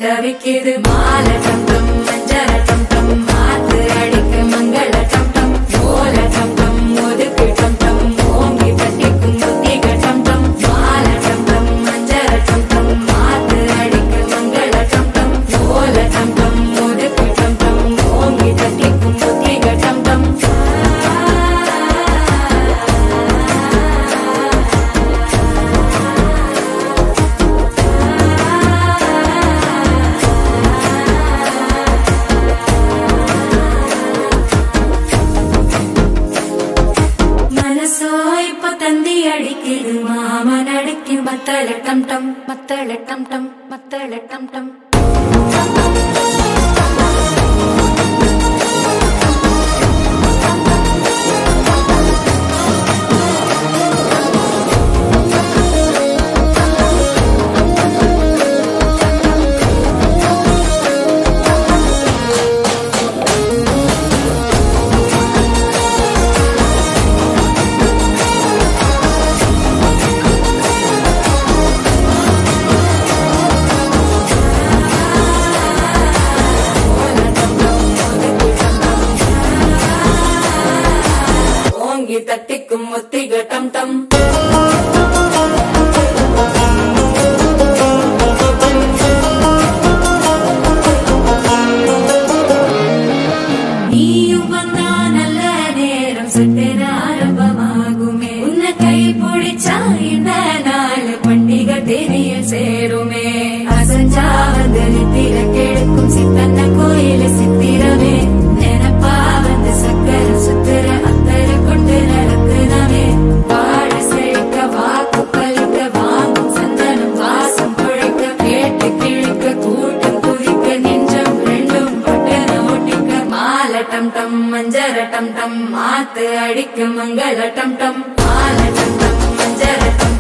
தவிக்குது மால டம் டம் மஞ்சர டம் டம் மாத்து அடிக்க மங்கள டம் டம் ஓல டம் டம் ஒதுக்கு டம் டம் ஓங்கி தட்டிக்கும் புத்திக டம் டம் மால டம் டம் மஞ்சர டம் டம் மாத்து அடிக்க மங்கள டம் டம் ஓல டம் டம் ஒதுக்கு டம் டம் ஓங்கி தட்டிக்கும் புத்திக டம் டம் மனசோ இப்ப தந்தி அடிக்குது மாமன் அடிக்கு மத்தள டம் டம் மத்தள டம் டம் மத்தள டம் டம் ஓங்கி தட்டிக்கும் முத்திக டம் டம் நீயும் வந்தா நல்ல நேரம் சட்டென ஆரம்பமாகுமே உன்னை கை பிடிச்சா இந்த நாள் பண்டிகை தெரியல் சேருமே அசஞ்சா வந்து நித்திர கெடுக்கும் சித்தன்ன கோயில சித்திரமே நினப்பா வந்து சக்கர சுத்திர அத்தர கொண்டு நடத்துனவே வாழ செழிக்க வாக்கு பலிக்க வாங்கும் சந்தனம் வாசம் குழைக்க கேட்டு கிழிக்க கூட்டம் குதிக்க நெஞ்சம் ரெண்டும் பட்டன ஒட்டிக்க மால டம் டம் மஞ்சர டம் டம் மாத்து அடிக்க மங்கள டம் டம் மால டம் டம் மஞ்சர டம்